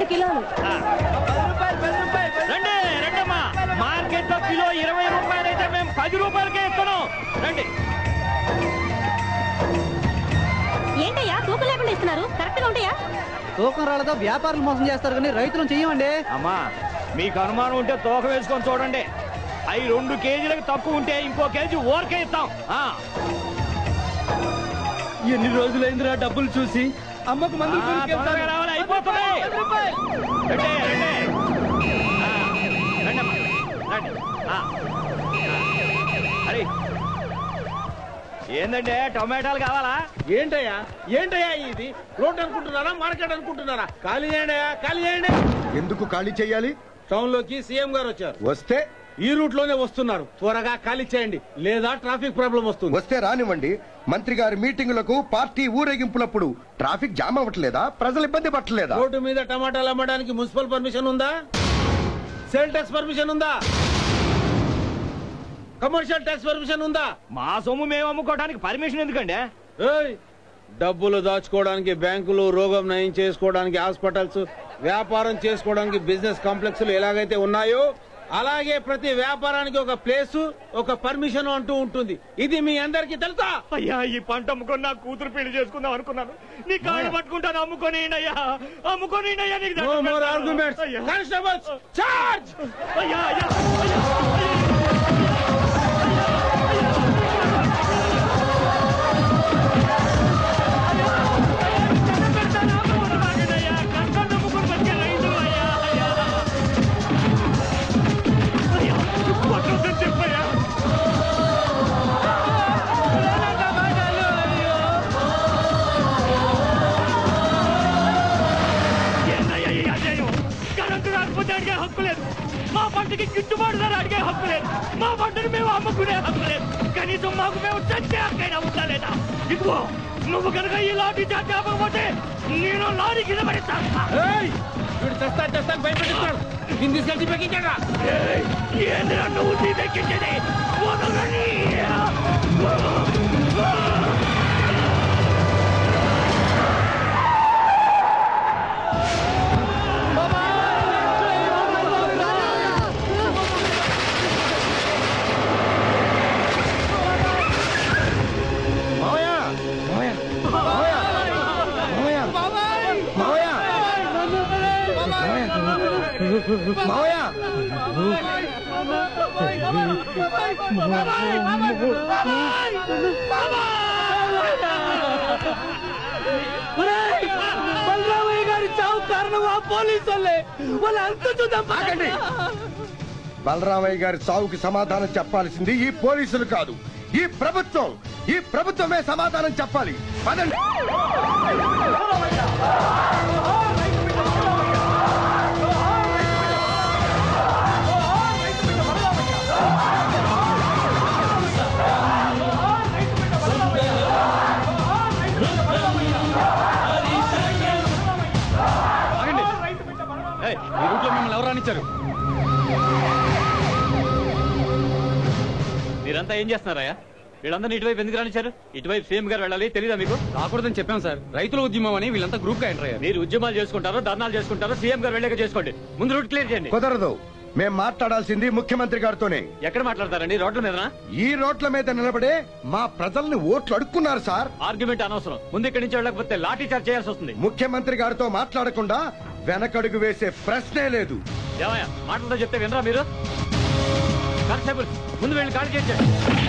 కిలోలు రండి రండమ్మా మార్కెట్ లో కిలో ఇరవై రూపాయలు అయితే మేము పది రూపాయలకే ఇస్తున్నాం రండి ఏంటయ్యా తూకం లేకుండా ఇస్తున్నారు కరెక్ట్ గా ఉంటాయా తూకం రాళ్ళతో వ్యాపారులు మోసం చేస్తారు కానీ రైతులను చెయ్యమండి అమ్మా మీకు అనుమానం ఉంటే తోక వేసుకొని చూడండి అవి రెండు కేజీలకు తక్కువ ఉంటే ఇంకో కేజీ ఓరకే ఇస్తాం ఆ. ఎన్ని రోజులైందిరా డబ్బులు చూసి అమ్మకు మందులు ఆ, తొందరగా రావాలి, అయిపోతున్నాయి. రండి, రండి. ఆ, రండమ్మా, రండి. ఆ, ఆ. అరే ఏందంటే టొమాటోలు కావాలా ఏంటయ్యా ఏంటయ్యా ఇది రోడ్ అనుకుంటున్నారా మార్కెట్ అనుకుంటున్నారా ఖాళీ చేయండి అయ్యా, ఖాళీ చేయండి ఎందుకు ఖాళీ చేయాలి టౌన్ లోకి సీఎం గారు వచ్చారు వస్తే ఈ రూట్ లోనే వస్తున్నారు త్వరగా ఖాళీ చేయండి లేదా ట్రాఫిక్ ప్రాబ్లం వస్తుంది వస్తే రానివ్వండి మంత్రి గారి మీటింగులకు పార్టీ ఊరేగింపులప్పుడు ట్రాఫిక్ జామ్ అవ్వట్లేదా ప్రజలు ఇబ్బంది పట్టలేదా రోడ్డు మీద టమాటాలు అమ్మడానికి మున్సిపల్ పర్మిషన్ ఉందా సేల్ ట్యాక్స్ పర్మిషన్ ఉందా కమర్షియల్ ట్యాక్స్ పర్మిషన్ ఉందా మా సొమ్ము మేము అమ్ముకోవడానికి పర్మిషన్ ఎందుకండి ఏయ్ డబ్బులు దాచుకోవడానికి బ్యాంకులు రోగం నయం చేసుకోవడానికి హాస్పిటల్స్ వ్యాపారం చేసుకోవడానికి బిజినెస్ కాంప్లెక్స్లు ఎలాగైతే ఉన్నాయో అలాగే ప్రతి వ్యాపారానికి ఒక ప్లేస్ ఒక పర్మిషన్ అంటూ ఉంటుంది ఇది మీ అందరికీ తెలుసా అయ్యా ఈ పంట అమ్ముకొని నా కూతురు పెళ్లి చేసుకుందాం అనుకున్నాను నీ కాళ్ళు పట్టుకుంటాను అమ్ముకొని అయ్యా అమ్ముకొని అయ్యా నీకు నో దండం మోర్ పెడతాను. ఆర్గ్యుమెంట్స్ అయ్యా. కానిస్టేబుల్స్ చార్జ్ అయ్యా అయ్యా అయ్యా. దండం పెడతాను, అమ్ముకొని బాగండి అయ్యా. కష్టాన్ని అమ్ముకొని బతికే రైతులు అయ్యా, అయ్యా. అయ్యా, పట్టుకొని చెప్పయ్యా. ఏందయ్యా ఈ అన్యాయం? కరెంటు రాకపోతే అడిగే హక్కు లేదు మా పంటకి గిట్టుబాటు ధర అడిగే హక్కు లేదు మా పంటను మేము అమ్ముకునే హక్కు లేదు కనీసం మాకు మేము చచ్చే హక్కైనా ఉందా లేదా ఇదిగో నువ్వు కనుక ఈ లాఠీ చాటి ఆపకపోతే నేను లారీ కింద పడిస్తాను ఏయ్ వీడు తెస్తా తెస్తా భయపెట్టిస్తాడు దీన్ని తీసుకెళ్ళి పెక్కించాడా ఏంద్రా నువ్వు తీపెక్కించేది వదలని మావయ్య! మావయ్య! మావయ్య! మావయ్య! మావయ్య! మావయ్య! బలరామయ్య గారి చావు కారణం ఆ పోలీసు వాళ్ళే వాళ్ళ అంత చూద్దాం ఆగండి బలరామయ్య గారి సావుకి సమాధానం చెప్పాల్సింది ఈ పోలీసులు కాదు ఈ ప్రభుత్వం ఈ ప్రభుత్వమే సమాధానం చెప్పాలి పదండి ఈ రూట్ లో మిమ్మల్ని ఎవరు రానిచ్చారు మీరంతా ఏం చేస్తున్నారయ్యా వీళ్ళందరినీ ఇటువైపు ఎందుకు రానిచ్చారు ఇటువైపు సీఎం గారు వెళ్ళాలి తెలీదా మీకు రాకూడదని చెప్పాం సార్ రైతుల ఉద్యమం అని వీళ్ళంతా గ్రూప్ గా ఎంటర్ అయ్యారు మీరు ఉద్యమాలు చేసుకుంటారో ధర్నాలు చేసుకుంటారో సీఎం గారు వెళ్ళాక చేసుకోండి ముందు రూట్ క్లియర్ చేయండి కుదరదు మేం మాట్లాడాల్సింది ముఖ్యమంత్రి గారితోనే ఎక్కడ మాట్లాడతారండి రోడ్ల మీదనా ఈ రోడ్ల మీద నిలబడే మా ప్రజల్ని ఓట్లు అడుక్కున్నారు సార్ ఆర్గ్యుమెంట్ అనవసరం ముందు ఇక్కడి నుంచి వెళ్ళకపోతే లాఠీ చార్జ్ చేయాల్సి వస్తుంది ముఖ్యమంత్రి గారితో మాట్లాడకుండా వెనకడుగు వేసే ప్రశ్నే లేదు ఏమయ్యా మాటలతో చెప్తే వినరా మీరు కానిస్టేబుల్ ముందు వెళ్ళి ఖాళీ చేయండి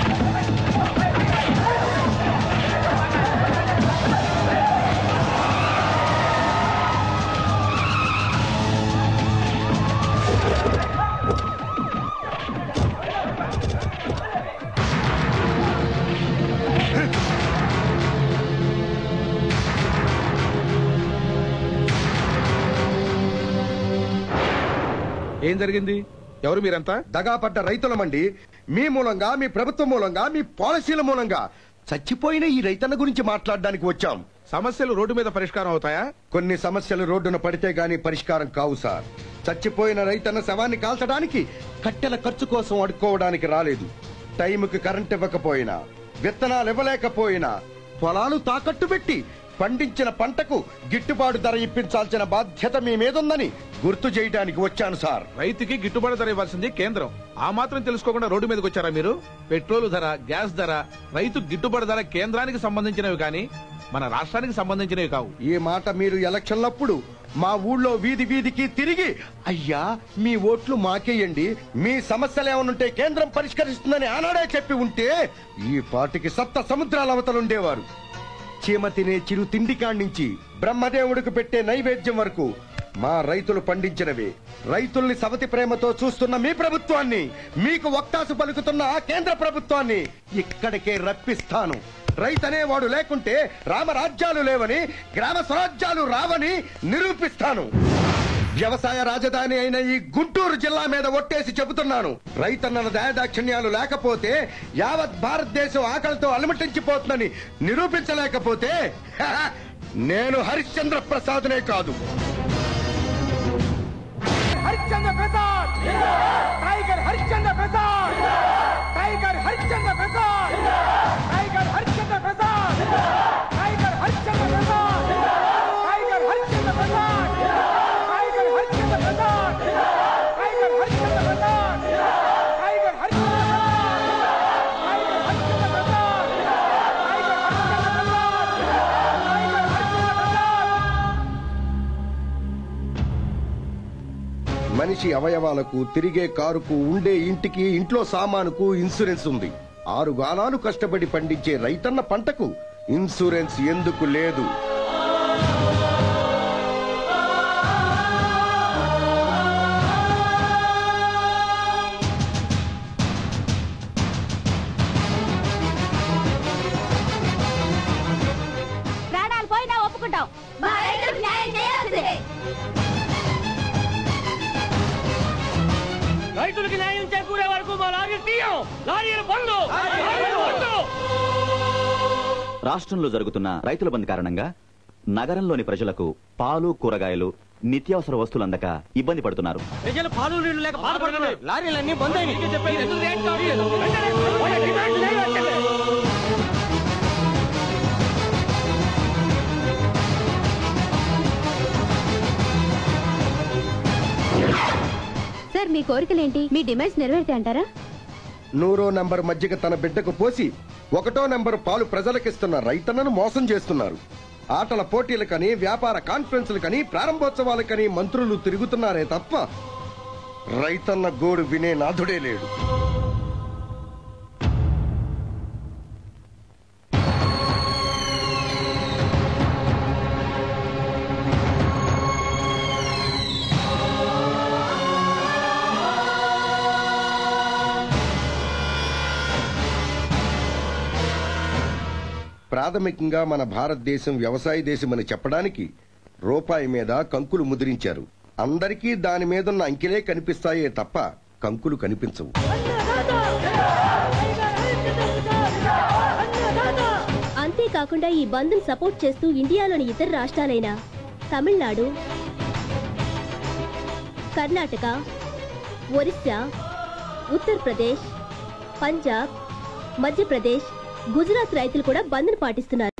ఏం జరిగింది ఎవరు మీరంతా దగాపడ్డ రైతులమండి మీ మూలంగా మీ ప్రభుత్వం మూలంగా మీ పాలసీల మూలంగా చచ్చిపోయిన ఈ రైతన్న గురించి మాట్లాడడానికి వచ్చాం సమస్యలు రోడ్డు మీద పరిష్కారం అవుతాయా కొన్ని సమస్యలు రోడ్డున పడితే గాని పరిష్కారం కావు సార్ చచ్చిపోయిన రైతన్న శవాన్ని కాల్చడానికి కట్టెల ఖర్చు కోసం అడుక్కోవడానికి రాలేదు టైంకి కరెంట్ ఇవ్వకపోయినా విత్తనాలు ఇవ్వలేకపోయినా పొలాలు తాకట్టు పెట్టి పండించిన పంటకు గిట్టుబాటు ధర ఇప్పించాల్సిన బాధ్యత మీ మీదుందని గుర్తు చేయడానికి వచ్చాను సార్ రైతుకి గిట్టుబాటు ధర ఇవ్వాల్సింది కేంద్రం ఆ మాత్రం తెలుసుకోకుండా రోడ్డు మీదకి వచ్చారా మీరు పెట్రోల్ ధర గ్యాస్ ధర రైతు గిట్టుబాటు ధర కేంద్రానికి సంబంధించినవి కానీ మన రాష్ట్రానికి సంబంధించినవి కావు ఈ మాట మీరు ఎలక్షన్లప్పుడు మా ఊళ్ళో వీధి వీధికి తిరిగి అయ్యా మీ ఓట్లు మాకేయండి మీ సమస్యలు ఏమనుంటే కేంద్రం పరిష్కరిస్తుందని ఆనాడే చెప్పి ఉంటే ఈ పాటికి సప్త సముద్రాల అవతలుండేవారు చీమ తినే చిరు తిండికాడి నుంచి బ్రహ్మదేవుడికి పెట్టే నైవేద్యం వరకు మా రైతులు పండించినవే రైతుల్ని సవతి ప్రేమతో చూస్తున్న మీ ప్రభుత్వాన్ని మీకు వక్తాసు పలుకుతున్న ఆ కేంద్ర ప్రభుత్వాన్ని ఇక్కడికే రప్పిస్తాను రైతనేవాడు లేకుంటే రామరాజ్యాలు లేవని గ్రామ స్వరాజ్యాలు రావని నిరూపిస్తాను వ్యవసాయ రాజధాని అయిన ఈ గుంటూరు జిల్లా మీద ఒట్టేసి చెబుతున్నాను రైతన్నల దయాదాక్షిణ్యాలు లేకపోతే యావత్ భారతదేశం ఆకలితో అలమటించిపోతుందని నిరూపించలేకపోతే హహ, నేను హరిశ్చంద్ర ప్రసాద్నే కాదు Harishchandra Prasad tiger Harishchandra Prasad tiger Harishchandra Prasad tiger Harishchandra Prasad tiger Harishchandra Prasad tiger Harishchandra Prasad tiger Harishchandra Prasad tiger Harishchandra Prasad tiger Harishchandra Prasad tiger Harishchandra Prasad tiger Harishchandra Prasad మనిషి అవయవాలకు తిరిగే కారుకు ఉండే ఇంటికి ఇంట్లో సామానుకు ఇన్సూరెన్స్ ఉంది ఆరు గాలాలు కష్టపడి పండించే రైతన్న పంటకు ఇన్సూరెన్స్ ఎందుకు లేదు ప్రాణాలు పోయినా ఒప్పుకుంటాం మా రైతులకు న్యాయం చేయాల్సిందే రైతులకి న్యాయం చేకూరే వరకు మా లారీ తీయం లారీలు బంధు లారీలు బంధు రాష్ట్రంలో జరుగుతున్న రైతుల బంద్ కారణంగా నగరంలోని ప్రజలకు పాలు కూరగాయలు నిత్యావసర వస్తువులు అందక ఇబ్బంది పడుతున్నారు ప్రజలు పాలు నీళ్లు లేక బాధపడుతున్నారు లారీలన్నీ బంద్ అయినాయి సార్ మీ కోరికలేంటి మీ డిమాండ్స్ నెరవేర్తే అంటారా నూరో నంబర్ మజ్జిగ తన బిడ్డకు పోసి ఒకటో నంబర్ పాలు ప్రజలకిస్తున్న రైతన్నను మోసం చేస్తున్నారు ఆటల పోటీలకని వ్యాపార కాన్ఫరెన్సులకని ప్రారంభోత్సవాలకని మంత్రులు తిరుగుతున్నారే తప్ప రైతన్న గోడు వినే నాథుడే లేడు ప్రాథమికంగా మన భారతదేశం వ్యవసాయ దేశమని చెప్పడానికి రూపాయి మీద కంకులు ముద్రించారు అందరికీ దాని మీదున్న అంకెలే కనిపిస్తాయే తప్ప కంకులు కనిపించవు అంతేకాకుండా ఈ బంద్ సపోర్ట్ చేస్తూ ఇండియాలోని ఇతర రాష్ట్రాలైన తమిళనాడు కర్ణాటక ఒరిస్సా ఉత్తరప్రదేశ్ పంజాబ్ మధ్యప్రదేశ్ గుజరాత్ రైతులు కూడా బంద్ను పాటిస్తున్నారు